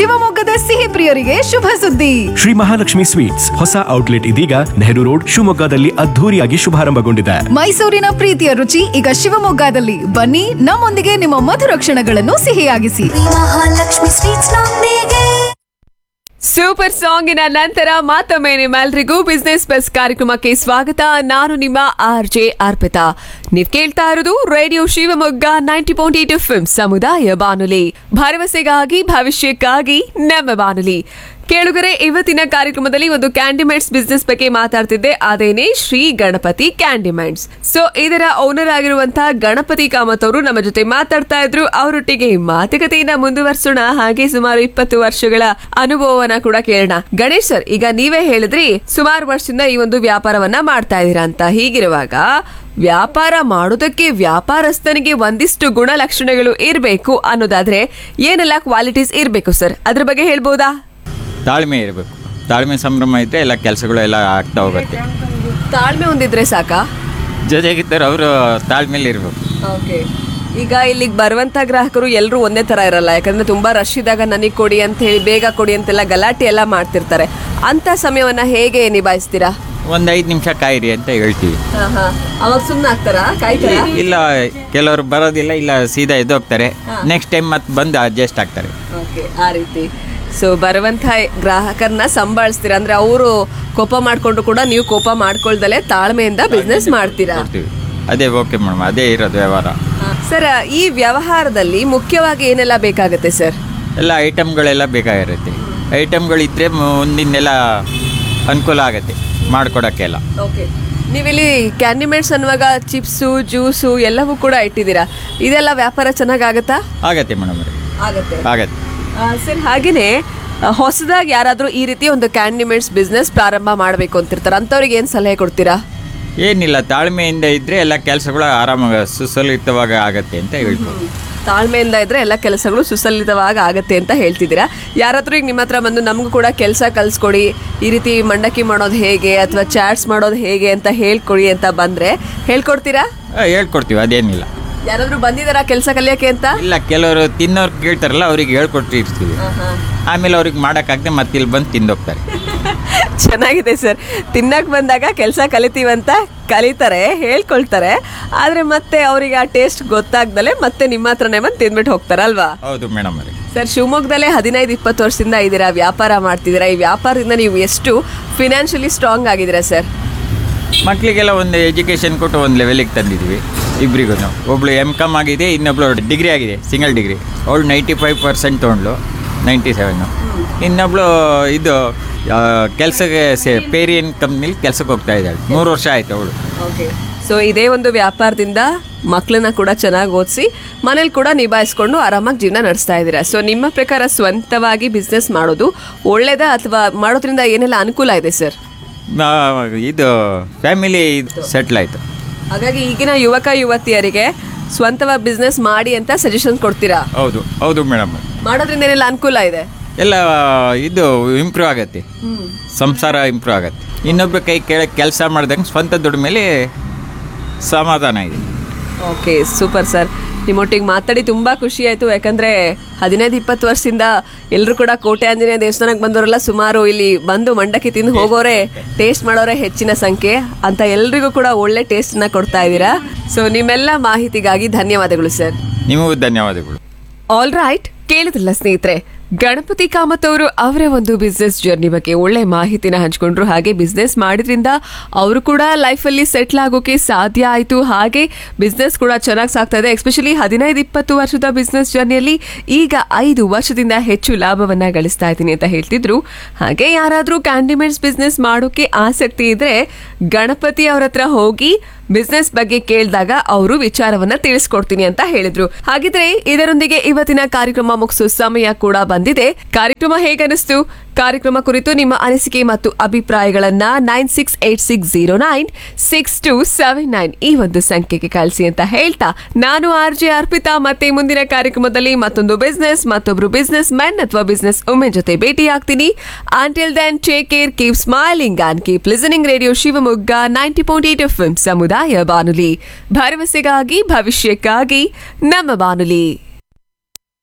ಶಿವಮೊಗ್ಗದ ಸಿಹಿ ಪ್ರಿಯರಿಗೆ ಶುಭ ಸುದ್ದಿ ಶ್ರೀ ಮಹಾಲಕ್ಷ್ಮಿ ಸ್ವೀಟ್ಸ್ ಹೊಸ ಔಟ್ಲೆಟ್ ಇದೀಗ ನೆಹರು ರೋಡ್ ಶಿವಮೊಗ್ಗದಲ್ಲಿ ಅದ್ಧೂರಿಯಾಗಿ ಶುಭಾರಂಭಗೊಂಡಿದೆ ಮೈಸೂರಿನ ಪ್ರೀತಿಯ ರುಚಿ ಈಗ ಶಿವಮೊಗ್ಗದಲ್ಲಿ ಬನ್ನಿ ನಮ್ಮೊಂದಿಗೆ ನಿಮ್ಮ ಮಧುರ ಕ್ಷಣಗಳನ್ನು ಸಿಹಿಯಾಗಿಸಿ ಮಹಾಲಕ್ಷ್ಮಿ ಸ್ವೀಟ್ಸ್ ನೊಂದಿಗೆ ಸೂಪರ್ ಸಾಂಗಿನ ನಂತರ ಮತ್ತೊಮ್ಮೆ ನಿಮ್ಮೆಲ್ರಿಗೂ ಬಿಸ್ನೆಸ್ ಬಸ್ ಕಾರ್ಯಕ್ರಮಕ್ಕೆ ಸ್ವಾಗತ ನಾನು ನಿಮ್ಮ ಆರ್ ಜೆ ಅರ್ಪಿತಾ ನೀವ್ ಕೇಳ್ತಾ ಇರೋದು radio Shivamogga ninety point eight F ಸಮುದಾಯ ಬಾನುಲಿ ಭರವಸೆಗಾಗಿ ಭವಿಷ್ಯಕ್ಕಾಗಿ ನಮ್ಮ ಬಾನುಲಿ ಕೇಳುಗರೆ ಇವತ್ತಿನ ಕಾರ್ಯಕ್ರಮದಲ್ಲಿ ಒಂದು ಕ್ಯಾಂಡಿಮೈಟ್ಸ್ ಬಿಸ್ನೆಸ್ ಬಗ್ಗೆ ಮಾತಾಡ್ತಿದ್ದೆ ಅದೇನೆ ಶ್ರೀ ಗಣಪತಿ ಕ್ಯಾಂಡಿಮೈಟ್ಸ್ ಸೊ ಇದರ ಓನರ್ ಆಗಿರುವಂತಹ ಗಣಪತಿ ಕಾಮತ್ ಅವರು ನಮ್ಮ ಜೊತೆ ಮಾತಾಡ್ತಾ ಇದ್ರು ಅವರೊಟ್ಟಿಗೆ ಮಾತುಕತೆಯನ್ನ ಮುಂದುವರ್ಸೋಣ ಹಾಗೆ ಸುಮಾರು ಇಪ್ಪತ್ತು ವರ್ಷಗಳ ಅನುಭವವನ್ನ ಕೂಡ ಕೇಳೋಣ ಗಣೇಶ್ ಸರ್ ಈಗ ನೀವೇ ಹೇಳಿದ್ರಿ ಸುಮಾರು ವರ್ಷದಿಂದ ಈ ಒಂದು ವ್ಯಾಪಾರವನ್ನ ಮಾಡ್ತಾ ಇದೀರಾ ಅಂತ ಹೀಗಿರುವಾಗ ವ್ಯಾಪಾರ ಮಾಡೋದಕ್ಕೆ ವ್ಯಾಪಾರಸ್ಥನಿಗೆ ಒಂದಿಷ್ಟು ಗುಣಲಕ್ಷಣಗಳು ಇರಬೇಕು ಅನ್ನೋದಾದ್ರೆ ಏನೆಲ್ಲ ಕ್ವಾಲಿಟೀಸ್ ಇರಬೇಕು ಸರ್ ಅದ್ರ ಬಗ್ಗೆ ಹೇಳ್ಬೋದಾ ತಾಳ್ಮೆ ಇರಬೇಕು ತಾಳ್ಮೆ ಸಂಭ್ರಮ ಇದ್ದರೆ ಎಲ್ಲ ಕೆಲಸಗಳು ಎಲ್ಲ ಆಗ್ತಾ ಹೋಗುತ್ತೆ ತಾಳ್ಮೆ ಒಂದಿದ್ರೆ ಸಾಕಾ ಜೊತೆಗಿದ್ದರೆ ಅವರು ತಾಳ್ಮೆಲಿ ಇರಬೇಕು ಓಕೆ ಈಗ ಇಲ್ಲಿಗೆ ಬರುವಂತ ಗ್ರಾಹಕರು ಎಲ್ಲರೂ ಒಂದೇ ತರ ಇರಲ್ಲ ಯಾಕಂದ್ರೆ ತುಂಬಾ ರಶ್ ಇದ್ದಾಗ ನನಗೆ ಕೊಡಿ ಅಂತ ಹೇಳಿ ಬೇಗ ಕೊಡಿ ಅಂತೆಲ್ಲ ಗಲಾಟೆ ಎಲ್ಲ ಮಾಡ್ತಿರ್ತಾರೆ ಅಂತ ಸಮಯವನ್ನ ಹೇಗೆ ನಿಭಾಯಿಸ್ತೀರಾ ಒಂದು ಐದು ನಿಮಿಷ ಕಾಯಿರಿ ಅಂತ ಹೇಳ್ತೀವಿ ಅವಾಗ ಸುಮ್ಮನೆ ಆಗ್ತಾರಾ ಕಾಯ್ತಾರಾ ಇಲ್ಲ ಕೆಲವರು ಬರೋದಿಲ್ಲ ಇಲ್ಲ ಸೀದಾ ಎದ್ದೋಗ್ತಾರೆ ನೆಕ್ಸ್ಟ್ ಟೈಮ್ ಮತ್ತೆ ಬಂದು ಅಡ್ಜಸ್ಟ್ ಆಗ್ತಾರೆ ಓಕೆ ಆ ರೀತಿ ಸೊ ಬರುವಂತ ಗ್ರಾಹಕರನ್ನ ಸಂಭಾಳಿಸ್ತೀರಾ ಅಂದ್ರೆ ಅವರು ಕೋಪ ಮಾಡ್ಕೊಂಡು ಕೂಡ ನೀವು ಕೋಪ ಮಾಡ್ಕೊಳ್ದಲೆ ತಾಳ್ಮೆಯಿಂದ ಬಿಸ್ನೆಸ್ ಮಾಡ್ತೀರಾ ಕೊಡ್ತೀವಿ ಅದೇ ಓಕೆ ಮೇಡಮ್ ಅದೇ ಇರೋದು ವ್ಯವಹಾರ ಸರ್ ಈ ವ್ಯವಹಾರದಲ್ಲಿ ಮುಖ್ಯವಾಗಿ ಏನೆಲ್ಲ ಬೇಕಾಗುತ್ತೆ ಸರ್ ಎಲ್ಲ ಐಟಮ್ಗಳೆಲ್ಲ ಬೇಕಾಗಿರುತ್ತೆ ಐಟಮ್ಗಳಿದ್ದರೆ ಮುಂದಿನೆಲ್ಲ ಅನುಕೂಲ ಆಗುತ್ತೆ ಮಾಡಿಕೊಡೋಕ್ಕೆಲ್ಲ ಓಕೆ ನೀವಿಲ್ಲಿ ಕ್ಯಾಂಡಿಮೇಟ್ಸ್ ಅನ್ನುವಾಗ ಚಿಪ್ಸು ಜ್ಯೂಸು ಎಲ್ಲವೂ ಕೂಡ ಇಟ್ಟಿದ್ದೀರಾ ಇದೆಲ್ಲ ವ್ಯಾಪಾರ ಚೆನ್ನಾಗಾಗತ್ತಾ ಆಗತ್ತೆ ಮೇಡಮ್ ಅವರೇ ಆಗತ್ತೆ ಆಗತ್ತೆ ಸರ್ ಹಾಗೇನೆ ಹೊಸದಾಗಿ ಯಾರಾದರೂ ಈ ರೀತಿ ಒಂದು ಕ್ಯಾಂಡಿಮೇಟ್ಸ್ ಬಿಸ್ನೆಸ್ ಪ್ರಾರಂಭ ಮಾಡಬೇಕು ಅಂತಿರ್ತಾರೆ ಅಂಥವ್ರಿಗೆ ಏನು ಸಲಹೆ ಕೊಡ್ತೀರಾ ಏನಿಲ್ಲ ತಾಳ್ಮೆಯಿಂದ ಇದ್ದರೆ ಎಲ್ಲ ಕೆಲಸಗಳು ಆರಾಮಾಗಿ ಸುಸಲಿತವಾಗಿ ಆಗತ್ತೆ ಅಂತ ಹೇಳ್ಬೋದು ತಾಳ್ಮೆಯಿಂದ ಇದ್ರೆ ಎಲ್ಲ ಕೆಲಸಗಳು ಸುಸಲಿತವಾಗಿ ಆಗತ್ತೆ ಅಂತ ಹೇಳ್ತಿದ್ದೀರಾ ಯಾರಾದ್ರೂ ಈಗ ನಿಮ್ಮ ಹತ್ರ ಬಂದು ನಮಗೂ ಕೂಡ ಕೆಲಸ ಕಲಿಸ್ಕೊಡಿ ಈ ರೀತಿ ಮಂಡಕ್ಕಿ ಮಾಡೋದು ಹೇಗೆ ಅಥವಾ ಚಾಟ್ಸ್ ಮಾಡೋದು ಹೇಗೆ ಅಂತ ಹೇಳ್ಕೊಡಿ ಅಂತ ಬಂದ್ರೆ ಹೇಳ್ಕೊಡ್ತೀರಾ ಆ, ಹೇಳ್ಕೊಡ್ತೀವಿ ಅದೇನಿಲ್ಲ ಯಾರಾದ್ರೂ ಬಂದಿದ್ದಾರಾ ಕೆಲಸ ಕಲಿಯೋಕೆ ಅಂತ ಇಲ್ಲ ಕೆಲವರು ತಿನ್ನೋರು ಕೇಳ್ತಾರಲ್ಲ ಅವ್ರಿಗೆ ಹೇಳ್ಕೊಟ್ಟಿರ್ತೀವಿ ಆಮೇಲೆ ಅವ್ರಿಗೆ ಮಾಡೋಕ್ಕಾಗದೆ ಮತ್ತೆ ಇಲ್ಲಿ ಬಂದು ತಿಂದೋಗ್ತಾರೆ ಚೆನ್ನಾಗಿದೆ ಸರ್ ತಿನ್ನಕ್ ಬಂದಾಗ ಕೆಲಸ ಕಲಿತೀವಂತ ಕಲಿತಾರೆ ಹೇಳ್ಕೊಳ್ತಾರೆ ಆದ್ರೆ ಮತ್ತೆ ಅವರಿಗೆ ಆ ಟೇಸ್ಟ್ ಗೊತ್ತಾಗ್ದಲೆ ಮತ್ತೆ ನಿಮ್ಮ ಹತ್ರನೇ ಬಂದು ತಿಂದ್ಬಿಟ್ಟು ಹೋಗ್ತಾರಲ್ವಾ ಹೌದು ಮೇಡಮ್ ಅವರೇ ಸರ್ ಶಿವಮೊಗ್ಗದಲ್ಲೇ ಹದಿನೈದು ಇಪ್ಪತ್ತು ವರ್ಷದಿಂದ ಇದ್ದೀರಾ ವ್ಯಾಪಾರ ಮಾಡ್ತಿದ್ದೀರಾ ಈ ವ್ಯಾಪಾರದಿಂದ ನೀವು ಎಷ್ಟು ಫಿನಾನ್ಷಿಯಲಿ ಸ್ಟ್ರಾಂಗ್ ಆಗಿದ್ದೀರಾ ಸರ್ ಮಕ್ಕಳಿಗೆಲ್ಲ ಒಂದು ಎಜುಕೇಷನ್ ಕೊಟ್ಟು ಒಂದು ಲೆವೆಲಿಗೆ ತಂದಿದ್ವಿ ಇಬ್ಬರಿಗೂ ಒಬ್ಳು ಎಮ್ ಕಾಮ್ ಆಗಿದೆ ಇನ್ನೊಬ್ಳು ಡಿಗ್ರಿ ಆಗಿದೆ ಸಿಂಗಲ್ ಡಿಗ್ರಿ ಅವಳು ನೈಂಟಿ ಫೈವ್ ಪರ್ಸೆಂಟ್ ತೊಗೊಂಡ್ಳು ನೈಂಟಿ ಸೆವೆನ್ನು ಇನ್ನೊಬ್ಳು ಇದು ಕೆಲಸಕ್ಕೆ ಸೇ ಪೇರಿಯನ್ ಕಂಪ್ನಿಲಿ ಕೆಲಸಕ್ಕೆ ಹೋಗ್ತಾ ಇದ್ದಾಳೆ ಮೂರು ವರ್ಷ ಆಯ್ತು ಅವಳು ಓಕೆ ಸೊ ಇದೇ ಒಂದು ವ್ಯಾಪಾರದಿಂದ ಮಕ್ಕಳನ್ನ ಕೂಡ ಚೆನ್ನಾಗಿ ಓದಿಸಿ ಮನೇಲಿ ಕೂಡ ನಿಭಾಯಿಸ್ಕೊಂಡು ಆರಾಮಾಗಿ ಜೀವನ ನಡೆಸ್ತಾ ಇದ್ದೀರಾ ಸೊ ನಿಮ್ಮ ಪ್ರಕಾರ ಸ್ವಂತವಾಗಿ ಬಿಸ್ನೆಸ್ ಮಾಡೋದು ಒಳ್ಳೇದಾ ಅಥವಾ ಮಾಡೋದ್ರಿಂದ ಏನೆಲ್ಲ ಅನುಕೂಲ ಇದೆ ಸರ್ ನಾ- ಇದು ಫ್ಯಾಮಿಲಿ ಸೆಟ್ಲ್ ಆಯಿತು ಹಾಗಾಗಿ ಈಗಿನ ಯುವಕ ಯುವತಿಯರಿಗೆ ಸ್ವಂತವಾಗಿ ಬಿಸ್ನೆಸ್ ಮಾಡಿ ಅಂತ ಸಜೆಷನ್ ಕೊಡ್ತೀರಾ ಹೌದು ಹೌದು ಮೇಡಮ್ ಮಾಡೋದ್ರಿಂದ ಏನೆಲ್ಲ ಅನುಕೂಲ ಇದೆ ಎಲ್ಲ ಇದು ಇಂಪ್ರೂವ್ ಆಗತ್ತೆ ಸಂಸಾರ ಇಂಪ್ರೂವ್ ಆಗತ್ತೆ ಇನ್ನೊಬ್ಬರ ಕೈ ಕೆಳಗೆ ಕೆಲಸ ಮಾಡ್ದಂಗೆ ಸ್ವಂತ ದುಡ್ಡು ಮೇಲೆ ಸಮಾಧಾನ ಇದೆ ಓಕೆ ಸೂಪರ್ ಸರ್ ನಿಮ್ಮೊಟ್ಟಿಗೆ ಮಾತಾಡಿ ತುಂಬ ಖುಷಿ ಆಯಿತು ಯಾಕಂದರೆ ಹದಿನೈದು ಇಪ್ಪತ್ತು ವರ್ಷದಿಂದ ಎಲ್ಲರೂ ಕೂಡ ಕೋಟೆ ಆಂಜನೇಯ ದೇವಸ್ಥಾನಕ್ಕೆ ಬಂದವರೆಲ್ಲ ಸುಮಾರು ಇಲ್ಲಿ ಬಂದು ಮಂಡಕ್ಕಿ ತಿಂದು ಹೋಗೋರೆ ಟೇಸ್ಟ್ ಮಾಡೋರೆ ಹೆಚ್ಚಿನ ಸಂಖ್ಯೆ ಅಂತ ಎಲ್ರಿಗೂ ಕೂಡ ಒಳ್ಳೆ ಟೇಸ್ಟನ್ನ ಕೊಡ್ತಾ ಇದ್ದೀರಾ ಸೊ ನಿಮ್ಮೆಲ್ಲ ಮಾಹಿತಿಗಾಗಿ ಧನ್ಯವಾದಗಳು ಸರ್ ನಿಮಗೂ ಧನ್ಯವಾದಗಳು ಆಲ್ ರೈಟ್ ಕೇಳಿದ್ರಲ್ಲ ಸ್ನೇಹಿತರೆ ಗಣಪತಿ ಕಾಮತ್ ಅವರು ಅವರ ಒಂದು ಬಿಸ್ನೆಸ್ ಜರ್ನಿ ಬಗ್ಗೆ ಒಳ್ಳೆ ಮಾಹಿತಿನ ಹಂಚ್ಕೊಂಡ್ರು ಹಾಗೆ ಬಿಸ್ನೆಸ್ ಮಾಡಿದ್ರಿಂದ ಅವರು ಕೂಡ ಲೈಫಲ್ಲಿ ಸೆಟ್ಲ್ ಆಗೋಕೆ ಸಾಧ್ಯ ಆಯಿತು ಹಾಗೆ ಬಿಸ್ನೆಸ್ ಕೂಡ ಚೆನ್ನಾಗಿ ಸಾಗ್ತಾ ಇದೆ ಎಸ್ಪೆಷಲಿ ಹದಿನೈದು ಇಪ್ಪತ್ತು ವರ್ಷದ ಬಿಸ್ನೆಸ್ ಜರ್ನಿಯಲ್ಲಿ ಈಗ ಐದು ವರ್ಷದಿಂದ ಹೆಚ್ಚು ಲಾಭವನ್ನ ಗಳಿಸ್ತಾ ಇದ್ದೀನಿ ಅಂತ ಹೇಳ್ತಿದ್ರು ಹಾಗೆ ಯಾರಾದರೂ ಕ್ಯಾಂಡಿಮೇಟ್ಸ್ ಬಿಸ್ನೆಸ್ ಮಾಡೋಕೆ ಆಸಕ್ತಿ ಇದ್ರೆ ಗಣಪತಿ ಅವ್ರ ಹತ್ರ ಹೋಗಿ ಬಿಸ್ನೆಸ್ ಬಗ್ಗೆ ಕೇಳಿದಾಗ ಅವರು ವಿಚಾರವನ್ನ ತಿಳಿಸ್ಕೊಡ್ತೀನಿ ಅಂತ ಹೇಳಿದ್ರು ಹಾಗಿದ್ರೆ ಇದರೊಂದಿಗೆ ಇವತ್ತಿನ ಕಾರ್ಯಕ್ರಮ ಮುಗಿಸೋ ಸಮಯ ಕೂಡ ಬಂದಿದೆ ಕಾರ್ಯಕ್ರಮ ಹೇಗನಿಸ್ತು ಕಾರ್ಯಕ್ರಮ ಕುರಿತು ನಿಮ್ಮ ಅನಿಸಿಕೆ ಮತ್ತು ಅಭಿಪ್ರಾಯಗಳನ್ನ nine six eight six zero nine six two seven nine ಈ ಒಂದು ಸಂಖ್ಯೆಗೆ ಕಳಿಸಿ ಅಂತ ಹೇಳ್ತಾ ನಾನು ಆರ್ ಜೆ ಅರ್ಪಿತಾ ಮತ್ತೆ ಮುಂದಿನ ಕಾರ್ಯಕ್ರಮದಲ್ಲಿ ಮತ್ತೊಂದು ಬಿಸ್ನೆಸ್ ಮತ್ತೊಬ್ರು ಬಿಸ್ನೆಸ್ ಮ್ಯಾನ್ ಅಥವಾ ಬಿಸ್ನೆಸ್ ವುಮೆನ್ ಜೊತೆ ಭೇಟಿ ಆಗ್ತೀನಿ until then take care keep smiling and keep listening radio Shivamogga ninety point eight F ಸಮುದಾಯ ಬಾನುಲಿ ಭರವಸೆಗಾಗಿ ಭವಿಷ್ಯಕ್ಕಾಗಿ ನಮ್ಮ ಬಾನುಲಿ